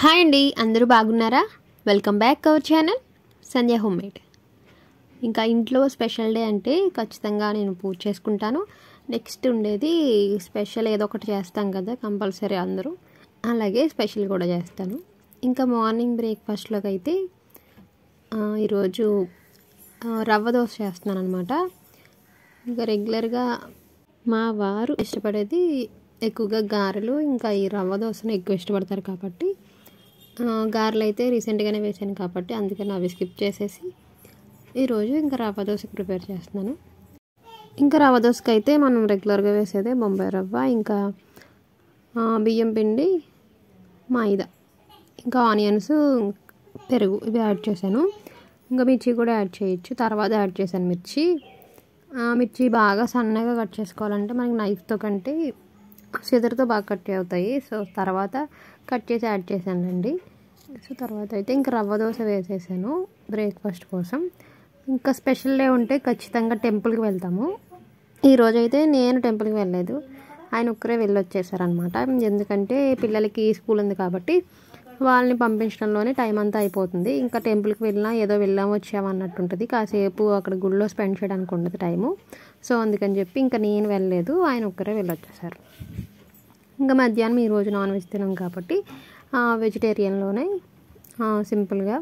hi అండి అందరూ బాగున్నారా welcome back our channel Sandhya home made ఇంకా ఇంట్లో స్పెషల్ డే అంటే ఖచ్చితంగా నేను పూజ చేసుకుంటాను నెక్స్ట్ ఉండేది స్పెషల్ ఏదో ఒకటి చేస్తాం కదా కంపల్సరీ అందరూ అలాగే స్పెషల్ కూడా చేస్తాను ఇంకా మార్నింగ్ బ్రేక్ఫాస్ట్లోకి అయితే ఆ, ఈరోజు ఆ, రవ్వ దోశ చేస్తున్నాను అనమాట ఇంకా రెగ్యులర్గా మా వారు ఇష్టపడేది ఎక్కువగా గారెలు ఇంకా ఈ రవ్వ దోశను ఎక్కువ ఇష్టపడతారు కాబట్టి ఆ, గారెలు అయితే రీసెంట్గానే వేసాను కాబట్టి అందుకని అవి స్కిప్ చేసేసి ఈరోజు ఇంకా రవ్వ దోశ ప్రిపేర్ చేస్తున్నాను ఇంకా రవ్వ దోశకి అయితే మనం రెగ్యులర్గా వేసేదే బొంబాయి రవ్వ ఇంకా ఆ, బియ్యం పిండి మైదా ఇంకా ఆనియన్స్ పెరుగు ఇవి యాడ్ చేశాను ఇంకా మిర్చి కూడా యాడ్ చేయొచ్చు తర్వాత యాడ్ చేశాను మిర్చి ఆ, మిర్చి బాగా సన్నగా కట్ చేసుకోవాలంటే మనకి నైఫ్తో కంటే సిదర్తో బాగా కట్ అవుతాయి సో తర్వాత కట్ చేసి యాడ్ చేశానండి సో తర్వాత అయితే ఇంకా రవ్వ దోశ వేసేసాను బ్రేక్ఫాస్ట్ కోసం ఇంకా స్పెషల్ డే ఉంటే ఖచ్చితంగా టెంపుల్కి వెళ్తాము ఈరోజు అయితే నేను టెంపుల్కి వెళ్ళలేదు ఆయన ఒక్కరే వెళ్ళి వచ్చేసారనమాట ఎందుకంటే పిల్లలకి స్కూల్ ఉంది కాబట్టి వాళ్ళని పంపించడంలోనే టైం అంతా అయిపోతుంది ఇంకా టెంపుల్కి వెళ్ళినా ఏదో వెళ్ళాం వచ్చాము అన్నట్టు ఉంటుంది కాసేపు అక్కడ గుడిలో స్పెండ్ చేయడానికి ఉండదు టైము సో అందుకని చెప్పి ఇంకా నేను వెళ్ళలేదు ఆయన ఒక్కరే వెళ్ళొచ్చేసారు ఇంకా మధ్యాహ్నం ఈరోజు నాన్ వెజ్ తినాం కాబట్టి వెజిటేరియన్లోనే సింపుల్గా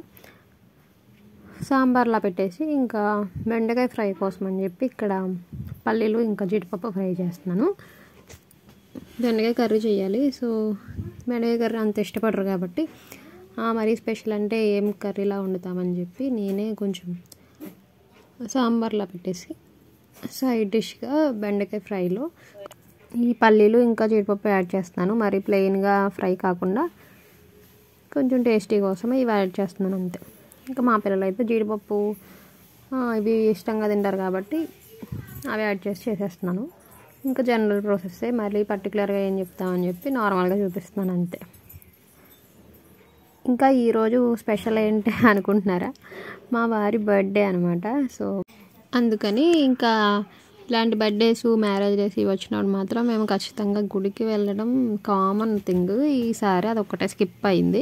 సాంబార్లా పెట్టేసి ఇంకా బెండకాయ ఫ్రై కోసం అని చెప్పి ఇక్కడ పల్లీలు ఇంకా జీడిపప్పు ఫ్రై చేస్తున్నాను బెండకాయ కర్రీ చేయాలి సో బెండకాయ కర్రీ అంత ఇష్టపడరు కాబట్టి మరీ స్పెషల్ అంటే ఏం కర్రీలా వండుతామని చెప్పి నేనే కొంచెం సాంబార్లా పెట్టేసి సైడ్ డిష్గా బెండకాయ ఫ్రైలో ఈ పల్లీలు ఇంకా జీడిపప్పు యాడ్ చేస్తాను మరి ప్లెయిన్గా ఫ్రై కాకుండా కొంచెం టేస్టీ కోసం ఇవి యాడ్ చేస్తున్నాను అంతే ఇంకా మా పిల్లలు అయితే జీడిపప్పు ఆ, ఇవి ఇష్టంగా తింటారు కాబట్టి అవి యాడ్ చేసి చేసేస్తున్నాను ఇంకా జనరల్ ప్రాసెస్ మళ్ళీ పర్టికులర్గా ఏం చెప్తామని చెప్పి నార్మల్గా చూపిస్తున్నాను అంతే ఇంకా ఈరోజు స్పెషల్ ఏంటి అనుకుంటున్నారా మా వారి బర్త్డే అనమాట సో అందుకని ఇంకా ఇలాంటి బర్త్డేస్ మ్యారేజ్ డేస్ ఇవి వచ్చినప్పుడు మాత్రం మేము ఖచ్చితంగా గుడికి వెళ్ళడం కామన్ థింగ్ ఈసారి అది ఒక్కటే స్కిప్ అయింది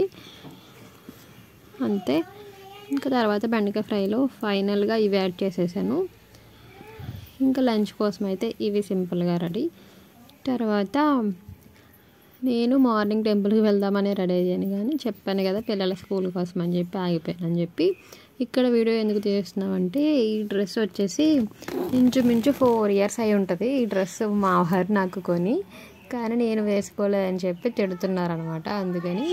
అంతే ఇంకా తర్వాత బెండకాయ ఫ్రైలో ఫైనల్గా ఇవి యాడ్ చేసేసాను ఇంకా లంచ్ కోసం అయితే ఇవి సింపుల్గా రెడీ తర్వాత నేను మార్నింగ్ టెంపుల్కి వెళ్దామని రెడీ అయ్యాను కానీ చెప్పాను కదా పిల్లల స్కూల్ కోసం అని చెప్పి ఆగిపోయాను అని చెప్పి ఇక్కడ వీడియో ఎందుకు తీస్తున్నామంటే ఈ డ్రెస్ వచ్చేసి ఇంచుమించు ఫోర్ ఇయర్స్ అయి ఉంటుంది ఈ డ్రెస్ మా వారు నాకు కొని కానీ నేను వేసుకోలేదని చెప్పి తిడుతున్నారనమాట అందుకని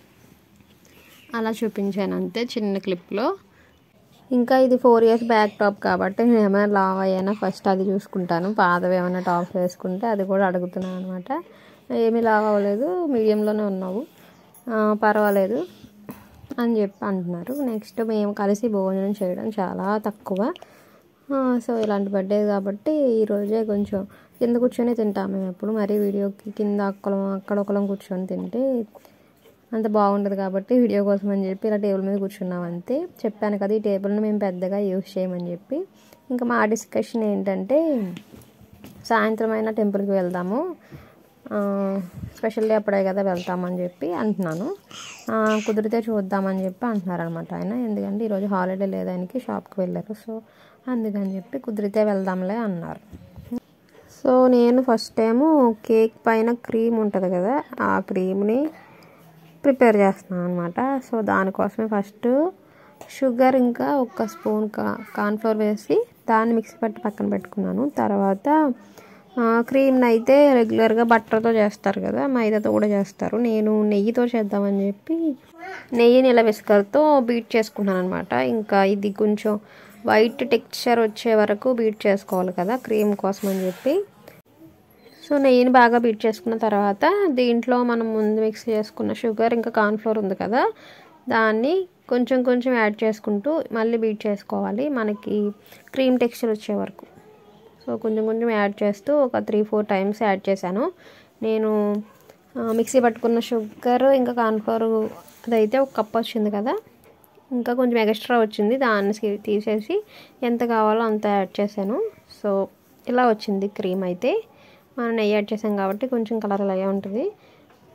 అలా చూపించాను అంతే చిన్న క్లిప్లో ఇంకా ఇది ఫోర్ ఇయర్స్ బ్యాక్ టాప్ కాబట్టి నేను ఏమైనా లావ్ అయ్యానా ఫస్ట్ అది చూసుకుంటాను పాతవి ఏమైనా టాప్స్ వేసుకుంటే అది కూడా అడుగుతున్నాను అనమాట ఏమీ లావ్ అవ్వలేదు మీడియంలోనే ఉన్నావు ఆ, పర్వాలేదు అని చెప్పి అంటున్నారు నెక్స్ట్ మేము కలిసి భోజనం చేయడం చాలా తక్కువ ఆ, సో ఇలాంటి బర్త్డే కాబట్టి ఈరోజే కొంచెం కింద కూర్చొని తింటాం మేము ఎప్పుడు మరీ వీడియోకి కింద అక్కలం అక్కడ ఒకలం కూర్చొని తింటే అంత బాగుండదు కాబట్టి వీడియో కోసం అని చెప్పి ఇలా టేబుల్ మీద కూర్చున్నాం అంతే చెప్పాను కదా ఈ టేబుల్ని మేము పెద్దగా యూజ్ చేయమని చెప్పి ఇంకా మా డిస్కషన్ ఏంటంటే సాయంత్రం అయినా టెంపుల్కి వెళ్దాము ఆ, స్పెషల్ డే అప్పుడే కదా వెళ్తామని చెప్పి అంటున్నాను ఆ, కుదిరితే చూద్దామని చెప్పి అంటున్నారు అనమాట ఆయన ఎందుకంటే ఈరోజు హాలిడే లేదానికి షాప్కి వెళ్ళారు సో అందుకని చెప్పి కుదిరితే వెళ్దాంలే అన్నారు సో నేను ఫస్ట్ టైము కేక్ పైన క్రీమ్ ఉంటుంది కదా ఆ క్రీమ్ని ప్రిపేర్ చేస్తున్నాను అనమాట సో దానికోసమే ఫస్ట్ షుగర్ ఇంకా ఒక స్పూన్ కా కార్న్ఫ్లోర్ వేసి దాన్ని మిక్సీ పట్టి పక్కన పెట్టుకున్నాను తర్వాత క్రీమ్ని అయితే రెగ్యులర్గా బట్టర్తో చేస్తారు కదా మైదాతో కూడా చేస్తారు నేను నెయ్యితో చేద్దామని చెప్పి నెయ్యిని ఇలా విస్కర్తో బీట్ చేసుకున్నాను అనమాట ఇంకా ఇది కొంచెం వైట్ టెక్స్చర్ వచ్చే వరకు బీట్ చేసుకోవాలి కదా క్రీమ్ కోసం అని చెప్పి సో నెయ్యిని బాగా బీట్ చేసుకున్న తర్వాత దీంట్లో మనం ముందు మిక్స్ చేసుకున్న షుగర్ ఇంకా కార్న్ఫ్లోర్ ఉంది కదా దాన్ని కొంచెం కొంచెం యాడ్ చేసుకుంటూ మళ్ళీ బీట్ చేసుకోవాలి మనకి క్రీమ్ టెక్స్చర్ వచ్చే వరకు సో కొంచెం కొంచెం యాడ్ చేస్తూ ఒక త్రీ ఫోర్ టైమ్స్ యాడ్ చేశాను నేను ఆ, మిక్సీ పట్టుకున్న షుగర్ ఇంకా కార్న్ఫ్లోర్ అదైతే ఒక కప్ వచ్చింది కదా ఇంకా కొంచెం ఎక్స్ట్రా వచ్చింది దాన్ని సి- తీసేసి ఎంత కావాలో అంత యాడ్ చేశాను సో ఇలా వచ్చింది క్రీమ్ అయితే మనం నెయ్యి యాడ్ చేసాం కాబట్టి కొంచెం కలర్ అలాగే ఉంటుంది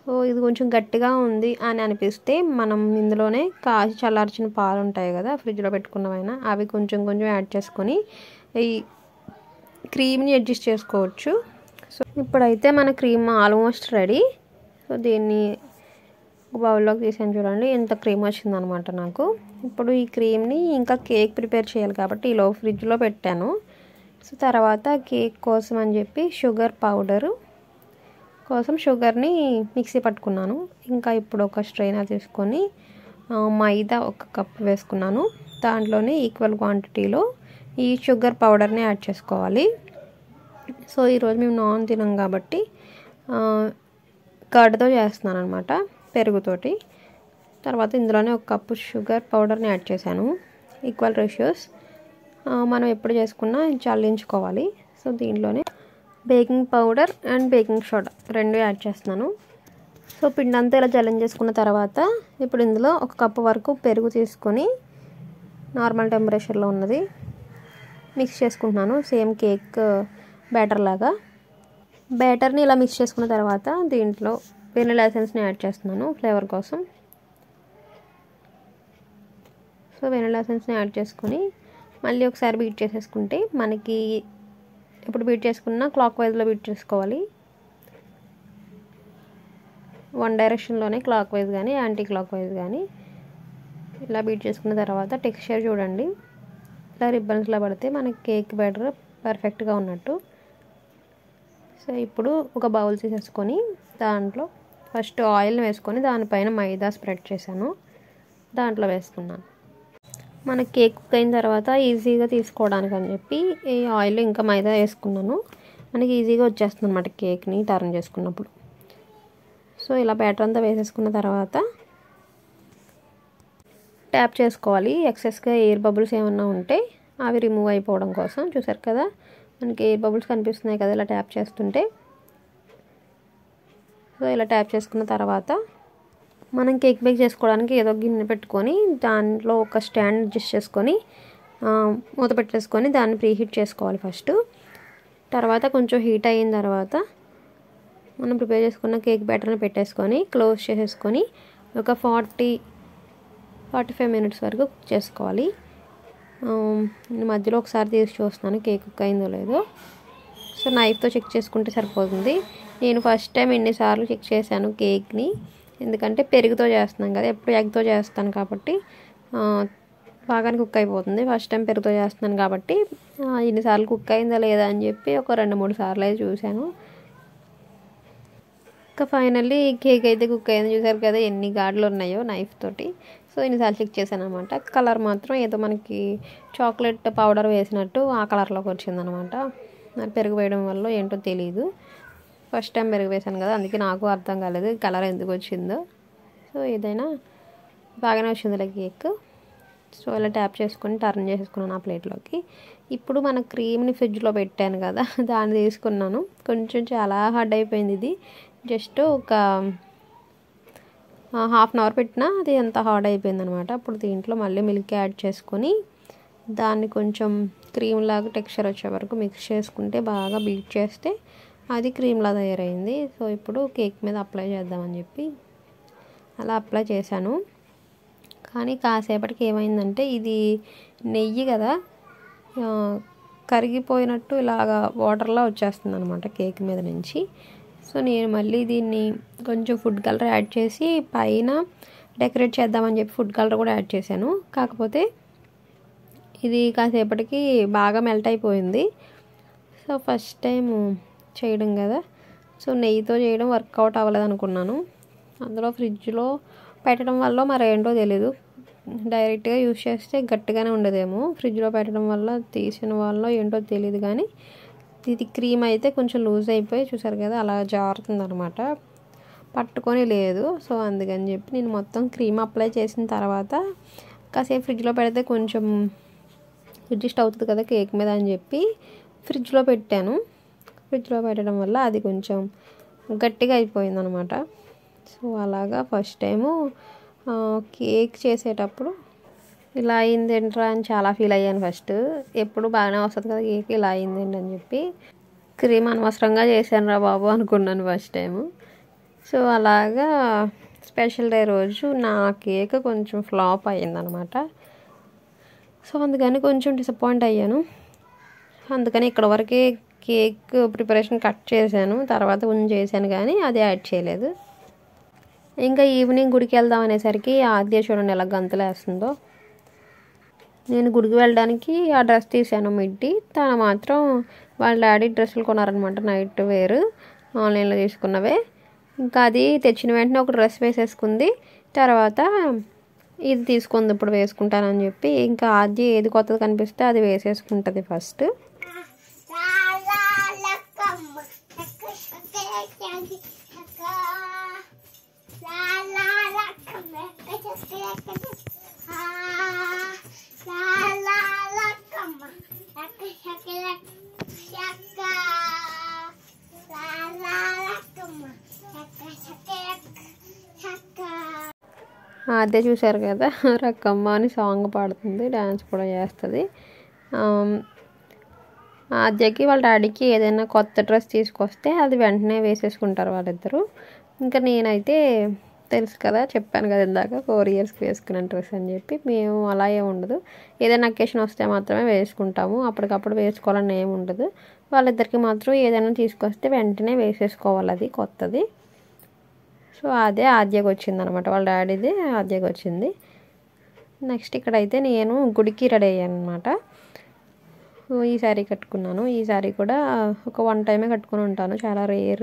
సో ఇది కొంచెం గట్టిగా ఉంది అని అనిపిస్తే మనం ఇందులోనే కాచి చల్లార్చిన పాలు ఉంటాయి కదా ఫ్రిడ్జ్లో పెట్టుకున్నవైనా అవి కొంచెం కొంచెం యాడ్ చేసుకొని ఈ క్రీమ్ని అడ్జస్ట్ చేసుకోవచ్చు సో ఇప్పుడైతే మన క్రీమ్ ఆల్మోస్ట్ రెడీ సో దీన్ని బౌల్లోకి తీసాను చూడండి ఎంత క్రీమ్ వచ్చిందనమాట నాకు ఇప్పుడు ఈ క్రీమ్ని ఇంకా కేక్ ప్రిపేర్ చేయాలి కాబట్టి ఈలో ఫ్రిడ్జ్లో పెట్టాను సో తర్వాత కేక్ కోసం అని చెప్పి షుగర్ పౌడరు కోసం షుగర్ని మిక్సీ పట్టుకున్నాను ఇంకా ఇప్పుడు ఒక స్ట్రైనర్ తీసుకొని మైదా ఒక కప్ వేసుకున్నాను దాంట్లోనే ఈక్వల్ క్వాంటిటీలో ఈ షుగర్ పౌడర్ని యాడ్ చేసుకోవాలి సో ఈరోజు మేము నాన్ తినాం కాబట్టి కర్డ్తో చేస్తున్నాను అనమాట పెరుగుతోటి తర్వాత ఇందులోనే ఒక కప్పు షుగర్ పౌడర్ని యాడ్ చేశాను ఈక్వల్ రేషియోస్ మనం ఎప్పుడు చేసుకున్నా చల్లించుకోవాలి సో దీంట్లోనే baking powder and baking soda రెండు యాడ్ చేస్తున్నాను సో పిండి అంతా ఇలా జల్లించేసుకున్న తర్వాత ఇప్పుడు ఇందులో ఒక కప్పు వరకు పెరుగు తీసుకొని నార్మల్ టెంపరేచర్లో ఉన్నది మిక్స్ చేసుకుంటున్నాను సేమ్ కేక్ బ్యాటర్ లాగా బ్యాటర్ని ఇలా మిక్స్ చేసుకున్న తర్వాత దీంట్లో వెనిలా ఎసెన్స్ని యాడ్ చేస్తున్నాను ఫ్లేవర్ కోసం సో వెనిలా ఎసెన్స్ని యాడ్ చేసుకొని మళ్ళీ ఒకసారి బీట్ చేసేసుకుంటే మనకి ఇప్పుడు బీట్ చేసుకున్న క్లాక్ వైజ్లో బీట్ చేసుకోవాలి వన్ డైరెక్షన్లోనే క్లాక్ వైజ్ కానీ యాంటీ క్లాక్ వైజ్ కానీ ఇలా బీట్ చేసుకున్న తర్వాత టెక్స్చర్ చూడండి ఇలా రిబ్బన్స్లో పడితే మనకి కేక్ బ్యాటర్ పర్ఫెక్ట్గా ఉన్నట్టు సో ఇప్పుడు ఒక బౌల్ తీసేసుకొని దాంట్లో ఫస్ట్ ఆయిల్ వేసుకొని దానిపైన మైదా స్ప్రెడ్ చేశాను దాంట్లో వేసుకున్నాను మన కేక్ కుక్ అయిన తర్వాత ఈజీగా తీసుకోవడానికి అని చెప్పి ఈ ఆయిల్ ఇంకా మైదా వేసుకున్నాను మనకి ఈజీగా వచ్చేస్తుంది అనమాట కేక్ని టర్న్ చేసుకున్నప్పుడు సో ఇలా బ్యాటర్ అంతా వేసేసుకున్న తర్వాత ట్యాప్ చేసుకోవాలి ఎక్సెస్గా ఎయిర్ బబుల్స్ ఏమన్నా ఉంటే అవి రిమూవ్ అయిపోవడం కోసం చూసారు కదా మనకి ఎయిర్ బబుల్స్ కనిపిస్తున్నాయి కదా ఇలా ట్యాప్ చేస్తుంటే సో ఇలా ట్యాప్ చేసుకున్న తర్వాత మనం కేక్ బేక్ చేసుకోవడానికి ఏదో గిన్నె పెట్టుకొని దాంట్లో ఒక స్టాండ్ అడ్జస్ట్ చేసుకొని మూత పెట్టేసుకొని దాన్ని ప్రీ హీట్ చేసుకోవాలి ఫస్ట్ తర్వాత కొంచెం హీట్ అయిన తర్వాత మనం ప్రిపేర్ చేసుకున్న కేక్ బ్యాటర్ని పెట్టేసుకొని క్లోజ్ చేసేసుకొని ఒక ఫార్టీ ఫార్టీ ఫైవ్ మినిట్స్ వరకు కుక్ చేసుకోవాలి మధ్యలో ఒకసారి తీసి చూస్తున్నాను కేక్ కుక్ అయిందో లేదో సో నైఫ్తో చెక్ చేసుకుంటే సరిపోతుంది నేను ఫస్ట్ టైం ఎన్నిసార్లు చెక్ చేశాను కేక్ని ఎందుకంటే పెరుగుతో చేస్తున్నాం కదా ఎప్పుడు ఎగ్తో చేస్తాను కాబట్టి బాగానే కుక్ అయిపోతుంది ఫస్ట్ టైం పెరుగుతో చేస్తున్నాను కాబట్టి ఎన్నిసార్లు కుక్ అయిందా లేదా అని చెప్పి ఒక రెండు మూడు సార్లు అయితే చూశాను ఇంకా ఫైనల్లీ కేక్ అయితే కుక్ అయింది చూసారు కదా ఎన్ని గాడ్లు ఉన్నాయో నైఫ్ తోటి సో ఎన్నిసార్లు చెక్ చేశాను అనమాట కలర్ మాత్రం ఏదో మనకి చాక్లెట్ పౌడర్ వేసినట్టు ఆ కలర్లోకి వచ్చిందనమాట మరి పెరుగు వేయడం వల్ల ఏంటో తెలియదు ఫస్ట్ టైం పెరుగు వేసాను కదా అందుకే నాకు అర్థం కాలేదు కలర్ ఎందుకు వచ్చిందో సో ఏదైనా బాగానే వచ్చిందిలే కేక్ సో ఇలా ట్యాప్ చేసుకొని టర్న్ చేసుకున్నాను ఆ ప్లేట్లోకి ఇప్పుడు మన క్రీమ్ని ఫ్రిడ్జ్లో పెట్టాను కదా దాన్ని తీసుకున్నాను కొంచెం చాలా హార్డ్ అయిపోయింది ఇది జస్ట్ ఒక హాఫ్ అన్ అవర్ పెట్టినా అది ఎంత హార్డ్ అయిపోయింది అనమాట అప్పుడు దీంట్లో మళ్ళీ మిల్క్ యాడ్ చేసుకొని దాన్ని కొంచెం క్రీమ్ లాగా టెక్స్చర్ వచ్చే వరకు మిక్స్ చేసుకుంటే బాగా బీట్ చేస్తే అది క్రీమ్లా తయారైంది సో ఇప్పుడు కేక్ మీద అప్లై చేద్దామని చెప్పి అలా అప్లై చేశాను కానీ కాసేపటికి ఏమైందంటే ఇది నెయ్యి కదా కరిగిపోయినట్టు ఇలాగా వాటర్లా వచ్చేస్తుంది అనమాట కేక్ మీద నుంచి సో నేను మళ్ళీ దీన్ని కొంచెం ఫుడ్ కలర్ యాడ్ చేసి పైన డెకరేట్ చేద్దామని చెప్పి ఫుడ్ కలర్ కూడా యాడ్ చేశాను కాకపోతే ఇది కాసేపటికి బాగా మెల్ట్ అయిపోయింది సో ఫస్ట్ టైం చేయడం కదా సో నెయ్యితో చేయడం వర్కౌట్ అవ్వలేదు అనుకున్నాను అందులో ఫ్రిడ్జ్లో పెట్టడం వల్ల మరి ఏంటో తెలీదు డైరెక్ట్గా యూజ్ చేస్తే గట్టిగానే ఉండదేమో ఫ్రిడ్జ్లో పెట్టడం వల్ల తీసిన వల్ల ఏంటో తెలియదు కానీ ఇది క్రీమ్ అయితే కొంచెం లూజ్ అయిపోయి చూసారు కదా అలా జారుతుంది అనమాట పట్టుకొని లేదు సో అందుకని చెప్పి నేను మొత్తం క్రీమ్ అప్లై చేసిన తర్వాత కాసేపు ఫ్రిడ్జ్లో పెడితే కొంచెం అడ్జస్ట్ అవుతుంది కదా కేక్ మీద అని చెప్పి ఫ్రిడ్జ్లో పెట్టాను ఫ్రిడ్జ్లో పెట్టడం వల్ల అది కొంచెం గట్టిగా అయిపోయింది అనమాట సో అలాగా ఫస్ట్ టైము కేక్ చేసేటప్పుడు ఇలా అయింది ఏంట్రా అని చాలా ఫీల్ అయ్యాను ఫస్ట్ ఎప్పుడు బాగానే వస్తుంది కదా కేక్ ఇలా అయింది అని చెప్పి క్రీమ్ అనవసరంగా చేశాను రా బాబు అనుకున్నాను ఫస్ట్ టైము సో అలాగా స్పెషల్ డే రోజు నా కేక్ కొంచెం ఫ్లాప్ అయ్యిందనమాట సో అందుకని కొంచెం డిసప్పాయింట్ అయ్యాను అందుకని ఇక్కడ వరకే కేక్ ప్రిపరేషన్ కట్ చేశాను తర్వాత ఉంచేసాను కానీ అది యాడ్ చేయలేదు ఇంకా ఈవినింగ్ గుడికి వెళ్దాం అనేసరికి ఆద్య చూడండి ఎలా గంతులు వేస్తుందో నేను గుడికి వెళ్ళడానికి ఆ డ్రెస్ తీసాను మిడ్డి తను మాత్రం వాళ్ళ డాడీ డ్రెస్సులు కొన్నారనమాట నైట్ వేర్ ఆన్లైన్లో తీసుకున్నవే ఇంకా అది తెచ్చిన వెంటనే ఒక డ్రెస్ వేసేసుకుంది తర్వాత ఇది తీసుకుంది ఇప్పుడు వేసుకుంటానని చెప్పి ఇంకా ఆద్య ఏది కొత్తది కనిపిస్తే అది వేసేసుకుంటుంది ఫస్ట్ అదే చూశారు కదా రక్కమ్మ అని సాంగ్ పాడుతుంది డ్యాన్స్ కూడా చేస్తుంది ఆద్యకి వాళ్ళ డాడీకి ఏదైనా కొత్త డ్రెస్ తీసుకొస్తే అది వెంటనే వేసేసుకుంటారు వాళ్ళిద్దరూ ఇంకా నేనైతే తెలుసు కదా చెప్పాను కదా ఇందాక ఫోర్ ఇయర్స్కి వేసుకున్న డ్రెస్ అని చెప్పి మేము అలా ఏమి ఉండదు ఏదైనా అకేషన్ వస్తే మాత్రమే వేసుకుంటాము అప్పటికప్పుడు వేసుకోవాలని ఏమి ఉండదు వాళ్ళిద్దరికి మాత్రం ఏదైనా తీసుకొస్తే వెంటనే వేసేసుకోవాలి అది కొత్తది సో అదే ఆద్యకి వచ్చింది అనమాట వాళ్ళ డాడీది ఆద్యకి వచ్చింది నెక్స్ట్ ఇక్కడైతే నేను గుడికి రెడీ అయ్యాను అనమాట ఈ శారీ కట్టుకున్నాను ఈ శారీ కూడా ఒక వన్ టైమే కట్టుకుని ఉంటాను చాలా రేర్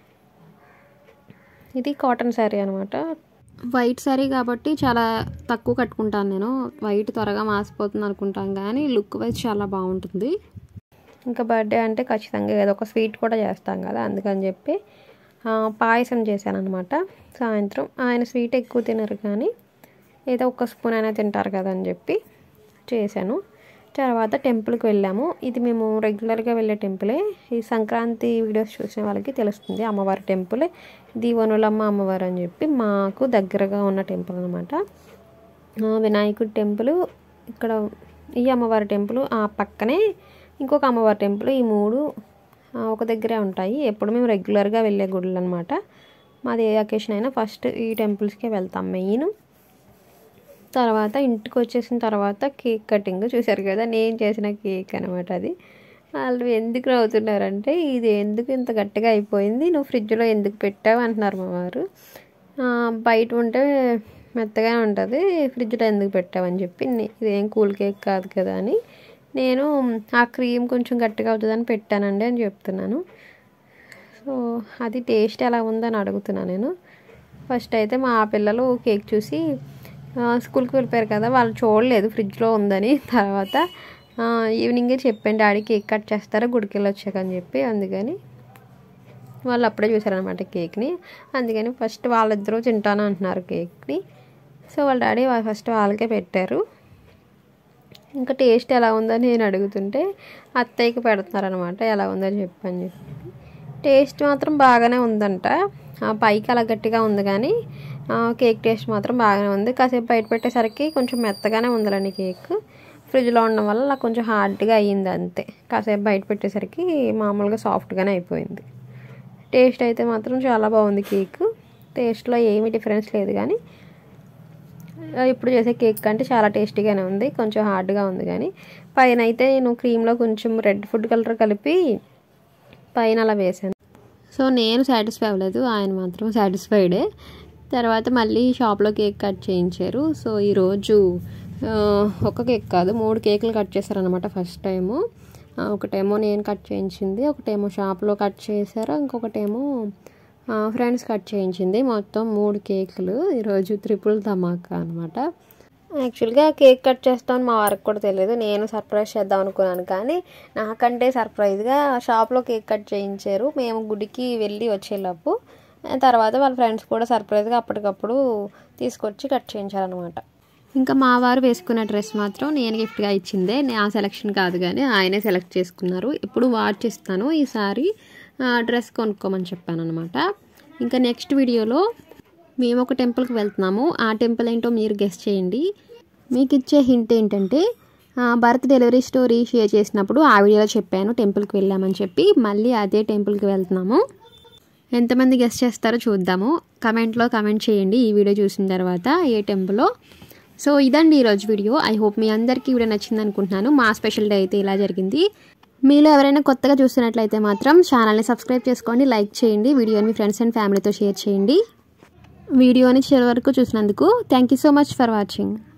ఇది కాటన్ శారీ అనమాట వైట్ శారీ కాబట్టి చాలా తక్కువ కట్టుకుంటాను నేను వైట్ త్వరగా మాసిపోతుంది అనుకుంటాను కానీ లుక్ వైజ్ చాలా బాగుంటుంది ఇంకా బర్త్డే అంటే ఖచ్చితంగా ఏదో ఒక స్వీట్ కూడా చేస్తాం కదా అందుకని చెప్పి పాయసం చేశాను అనమాట సాయంత్రం ఆయన స్వీట్ ఎక్కువ తినరు కానీ ఏదో ఒక స్పూన్ అయినా తింటారు కదా అని చెప్పి చేశాను తర్వాత టెంపుల్కి వెళ్ళాము ఇది మేము రెగ్యులర్గా వెళ్ళే టెంపులే ఈ సంక్రాంతి వీడియోస్ చూసిన వాళ్ళకి తెలుస్తుంది అమ్మవారి టెంపుల్ ఇది వనులమ్మ అమ్మవారు అని చెప్పి మాకు దగ్గరగా ఉన్న టెంపుల్ అనమాట వినాయకుడి టెంపుల్ ఇక్కడ ఈ అమ్మవారి టెంపుల్ ఆ పక్కనే ఇంకొక అమ్మవారి టెంపుల్ ఈ మూడు ఒక దగ్గరే ఉంటాయి ఎప్పుడు మేము రెగ్యులర్గా వెళ్ళే గుడులు అనమాట మాది ఏ అకేషన్ అయినా ఫస్ట్ ఈ టెంపుల్స్కే వెళ్తాం మెయిన్ తర్వాత ఇంటికి వచ్చేసిన తర్వాత కేక్ కటింగ్ చూశారు కదా నేను చేసిన కేక్ అనమాట అది వాళ్ళు ఎందుకు నవ్వుతున్నారంటే ఇది ఎందుకు ఇంత గట్టిగా అయిపోయింది నువ్వు ఫ్రిడ్జ్లో ఎందుకు పెట్టావు అంటున్నారు మా వారు బయట ఉంటే మెత్తగా ఉంటుంది ఫ్రిడ్జ్లో ఎందుకు పెట్టావని చెప్పి ఇదేం కూల్ కేక్ కాదు కదా అని నేను ఆ క్రీమ్ కొంచెం గట్టిగా అవుతుందని పెట్టానండి అని చెప్తున్నాను సో అది టేస్ట్ ఎలా ఉందని అడుగుతున్నాను నేను ఫస్ట్ అయితే మా పిల్లలు కేక్ చూసి స్కూల్కి వెళ్ళిపోయారు కదా వాళ్ళు చూడలేదు ఫ్రిడ్జ్లో ఉందని తర్వాత ఈవినింగే చెప్పాను డాడీ కేక్ కట్ చేస్తారా గుడికి వెళ్ళి వచ్చాక అని చెప్పి అందుకని వాళ్ళు అప్పుడే చూసారనమాట కేక్ని అందుకని ఫస్ట్ వాళ్ళిద్దరూ తింటాను అంటున్నారు కేక్ని సో వాళ్ళ డాడీ ఫస్ట్ వాళ్ళకే పెట్టారు ఇంకా టేస్ట్ ఎలా ఉందని నేను అడుగుతుంటే అత్తయ్యకి పెడుతున్నారనమాట ఎలా ఉందని చెప్పని చెప్పి టేస్ట్ మాత్రం బాగానే ఉందంట పైకి అలా గట్టిగా ఉంది కానీ కేక్ టేస్ట్ మాత్రం బాగానే ఉంది కాసేపు బయట పెట్టేసరికి కొంచెం మెత్తగానే ఉందిలేండి కేక్ ఫ్రిడ్జ్లో ఉండడం వల్ల అలా కొంచెం హార్డ్గా అయ్యింది అంతే కాసేపు బయట పెట్టేసరికి మామూలుగా సాఫ్ట్గానే అయిపోయింది టేస్ట్ అయితే మాత్రం చాలా బాగుంది కేక్ టేస్ట్లో ఏమీ డిఫరెన్స్ లేదు కానీ ఇప్పుడు చేసే కేక్ అంటే చాలా టేస్టీగానే ఉంది కొంచెం హార్డ్గా ఉంది కానీ పైన అయితే నేను క్రీమ్లో కొంచెం రెడ్ ఫుడ్ కలర్ కలిపి పైన అలా వేసాను సో నేను సాటిస్ఫై అవ్వలేదు ఆయన మాత్రం సాటిస్ఫైడే తర్వాత మళ్ళీ షాప్లో కేక్ కట్ చేయించారు సో ఈరోజు ఒక కేక్ కాదు మూడు కేకులు కట్ చేశారనమాట ఫస్ట్ టైము ఒకటేమో నేను కట్ చేయించింది ఒకటేమో షాప్లో కట్ చేశారు ఇంకొకటేమో ఫ్రెండ్స్ కట్ చేయించింది మొత్తం మూడు కేకులు ఈరోజు త్రిపుల్ ధమాకా అనమాట యాక్చువల్గా కేక్ కట్ చేస్తామని మా వారికి కూడా తెలియదు నేను సర్ప్రైజ్ చేద్దాం అనుకున్నాను కానీ నాకంటే సర్ప్రైజ్గా షాప్లో కేక్ కట్ చేయించారు మేము గుడికి వెళ్ళి వచ్చేలోపు తర్వాత వాళ్ళ ఫ్రెండ్స్ కూడా సర్ప్రైజ్గా అప్పటికప్పుడు తీసుకొచ్చి కట్ చేయించారనమాట ఇంకా మా వారు వేసుకున్న డ్రెస్ మాత్రం నేను గిఫ్ట్గా ఇచ్చిందే నా సెలెక్షన్ కాదు కానీ ఆయనే సెలెక్ట్ చేసుకున్నారు ఇప్పుడు వాచ్ ఇస్తాను ఈసారి డ్రెస్ కొనుక్కోమని చెప్పాను అనమాట ఇంకా నెక్స్ట్ వీడియోలో మేము ఒక టెంపుల్కి వెళ్తున్నాము ఆ టెంపుల్ ఏంటో మీరు గెస్ట్ చేయండి మీకు ఇచ్చే హింట్ ఏంటంటే బర్త్ డెలివరీ స్టోరీ షేర్ చేసినప్పుడు ఆ వీడియోలో చెప్పాను టెంపుల్కి వెళ్ళామని చెప్పి మళ్ళీ అదే టెంపుల్కి వెళ్తున్నాము ఎంతమంది గెస్ట్ చేస్తారో చూద్దాము కమెంట్లో కమెంట్ చేయండి ఈ వీడియో చూసిన తర్వాత ఏ టెంపులో సో ఇదండి ఈరోజు వీడియో ఐ హోప్ మీ అందరికీ వీడియో నచ్చింది అనుకుంటున్నాను మా స్పెషల్ డే అయితే ఇలా జరిగింది మీలో ఎవరైనా కొత్తగా చూస్తున్నట్లయితే మాత్రం ఛానల్ని సబ్స్క్రైబ్ చేసుకోండి లైక్ చేయండి వీడియోని మీ ఫ్రెండ్స్ అండ్ ఫ్యామిలీతో షేర్ చేయండి వీడియోని చివరి వరకు చూసినందుకు thank you so much for watching